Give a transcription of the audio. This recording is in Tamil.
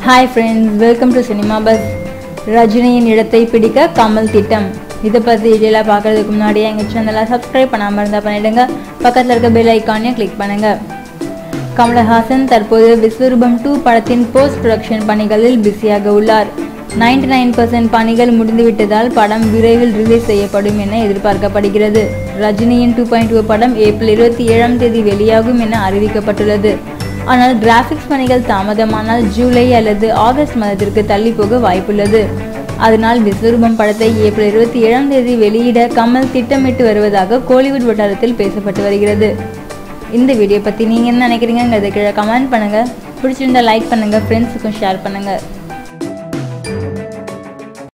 hi friends welcome to cinema buzz ரஜினியின் இடத்தை பிடிக்க கமல் திட்டம் இதை பற்றி டீட்டெயிலாக பார்க்கறதுக்கு முன்னாடி எங்கள் சேனலை சப்ஸ்கிரைப் பண்ணாமல் இருந்தால் பண்ணிடுங்க பக்கத்தில் இருக்க பெல் ஐக்கானையும் கிளிக் பண்ணுங்கள் கமலஹாசன் தற்போது விஸ்வரூபம் டூ படத்தின் போஸ்ட் ப்ரொடக்ஷன் பணிகளில் பிஸியாக உள்ளார் 99% நைன் பர்சன்ட் பணிகள் முடிந்துவிட்டதால் படம் விரைவில் ரிலீஸ் செய்யப்படும் என எதிர்பார்க்கப்படுகிறது ரஜினியின் டூ பாயிண்ட் டூ படம் ஏப்ரல் இருபத்தி ஏழாம் தேதி வெளியாகும் என அறிவிக்கப்பட்டுள்ளது ஆனால் கிராஃபிக்ஸ் பணிகள் தாமதமானால் ஜூலை அல்லது ஆகஸ்ட் மாதத்திற்கு தள்ளி போக வாய்ப்புள்ளது அதனால் விஸ்வரூபம் படத்தை ஏப்ரல் இருபத்தி ஏழாம் தேதி வெளியிட கமல் திட்டமிட்டு வருவதாக கோலிவுட் வட்டாரத்தில் பேசப்பட்டு வருகிறது இந்த வீடியோ பற்றி நீங்கள் என்ன நினைக்கிறீங்கிறத கீழே கமெண்ட் பண்ணுங்கள் பிடிச்சிருந்தா லைக் பண்ணுங்கள் ஃப்ரெண்ட்ஸுக்கும் ஷேர் பண்ணுங்கள்